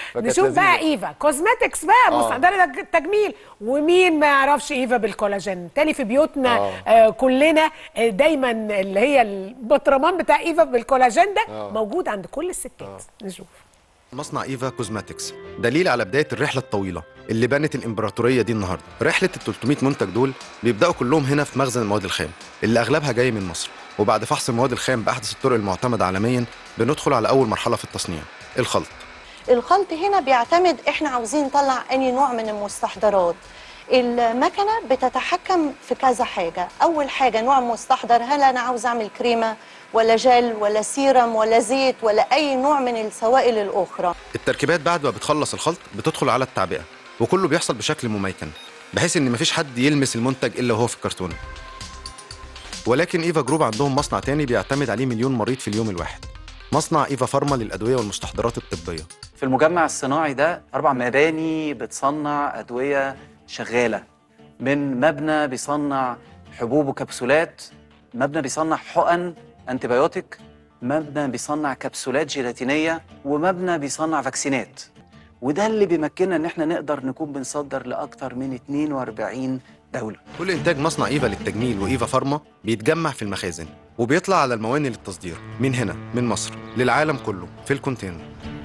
فكانت نشوف بقى لذيذة. ايفا كوزماتكس بقى آه. مستحضره التجميل ومين ما يعرفش ايفا بالكولاجين تاني في بيوتنا آه. آه كلنا آه دايما اللي هي البطرمان بتاع ايفا بالكولاجين ده آه. موجود عند كل الستات نشوف مصنع ايفا كوزماتكس دليل على بدايه الرحله الطويله اللي بنت الامبراطوريه دي النهارده رحله ال 300 منتج دول بيبداوا كلهم هنا في مخزن المواد الخام اللي اغلبها جاي من مصر وبعد فحص المواد الخام باحدث الطرق المعتمده عالميا بندخل على اول مرحله في التصنيع الخلط الخلط هنا بيعتمد احنا عاوزين نطلع اني نوع من المستحضرات المكنه بتتحكم في كذا حاجه اول حاجه نوع مستحضر هل انا عاوز اعمل كريمه ولا جل ولا سيرم ولا زيت ولا اي نوع من السوائل الاخرى التركيبات بعد ما بتخلص الخلط بتدخل على التعبئه وكله بيحصل بشكل مميكن بحيث ان مفيش حد يلمس المنتج الا وهو في الكرتونه ولكن ايفا جروب عندهم مصنع تاني بيعتمد عليه مليون مريض في اليوم الواحد مصنع ايفا فارما للادويه والمستحضرات الطبيه في المجمع الصناعي ده أربع مباني بتصنع أدوية شغالة من مبنى بيصنع حبوب وكبسولات مبنى بيصنع حقن أنتيبيوتيك مبنى بيصنع كبسولات جيلاتينية ومبنى بيصنع فاكسينات وده اللي بيمكننا ان احنا نقدر نكون بنصدر لاكتر من 42 دولة كل انتاج مصنع ايفا للتجميل وايفا فارما بيتجمع في المخازن وبيطلع على المواني للتصدير من هنا من مصر للعالم كله في الكونتينر